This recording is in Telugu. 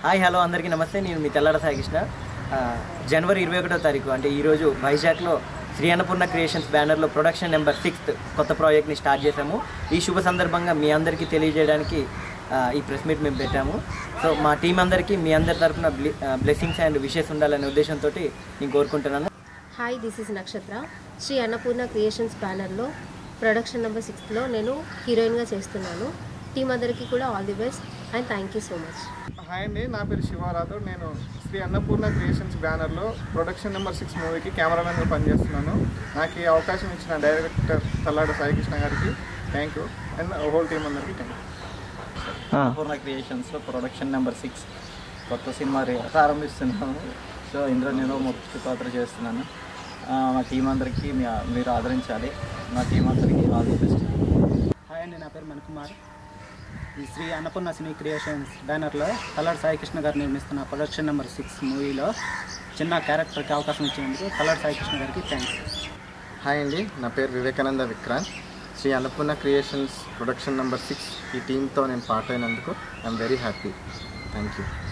హాయ్ హలో అందరికీ నమస్తే నేను మీ తెల్లాడ సాగిష్ణ ఆ, జనవరి ఇరవై ఒకటో తారీఖు అంటే ఈరోజు వైజాగ్లో శ్రీ అన్నపూర్ణ క్రియేషన్స్ బ్యానర్లో ప్రొడక్షన్ నెంబర్ సిక్స్త్ కొత్త ప్రాజెక్ట్ని స్టార్ట్ చేశాము ఈ శుభ సందర్భంగా మీ అందరికీ తెలియజేయడానికి ఆ, ఈ ప్రెస్ మీట్ మేము పెట్టాము సో మా టీం అందరికీ మీ అందరి తరఫున బ్లెస్సింగ్స్ అండ్ విషెస్ ఉండాలనే ఉద్దేశంతో నేను కోరుకుంటున్నాను hi this is Nakshatra Sri Annapurna creations బ్యానర్లో ప్రొడక్షన్ నెంబర్ సిక్స్లో నేను హీరోయిన్గా చేస్తున్నాను టీం అందరికీ కూడా all the best and thank you so much hi అండి నా పేరు శివారాథోడ్ నేను శ్రీ అన్నపూర్ణ క్రియేషన్స్ బ్యానర్లో ప్రొడక్షన్ నెంబర్ సిక్స్ మూవీకి కెమెరామెన్గా పనిచేస్తున్నాను నాకు ఈ అవకాశం ఇచ్చిన డైరెక్టర్ తల్లాడ సాయికృష్ణ గారికి thank you and whole team అందరికీ థ్యాంక్ యూ పూర్ణ క్రియేషన్స్లో ప్రొడక్షన్ నెంబర్ సిక్స్ కొత్త సినిమా రే- ప్రారంభిస్తున్నాము సో ఇందులో నేను ముఖ్య పాత్ర చేస్తున్నాను ఆ, మా టీం అందరికీ మీ మీరు ఆదరించాలి మా టీం అందరికీ ఆల్ ది బెస్ట్ హాయ్ అండి నా పేరు మణికుమార్ ఈ శ్రీ అన్నపూర్ణ సినీ క్రియేషన్స్ బ్యానర్లో కలర్ సాయికృష్ణ గారు నిర్మిస్తున్న ప్రొడక్షన్ నెంబర్ సిక్స్ మూవీలో చిన్న క్యారెక్టర్కి అవకాశం ఇచ్చినందుకు కలర్ సాయికృష్ణ గారికి థ్యాంక్స్ హాయ్ అండి నా పేరు Vivekananda Vikrant Sri Annapurna creations production number six ఈ టీంతో నేను పార్ట్ అయినందుకు I'm very happy thank you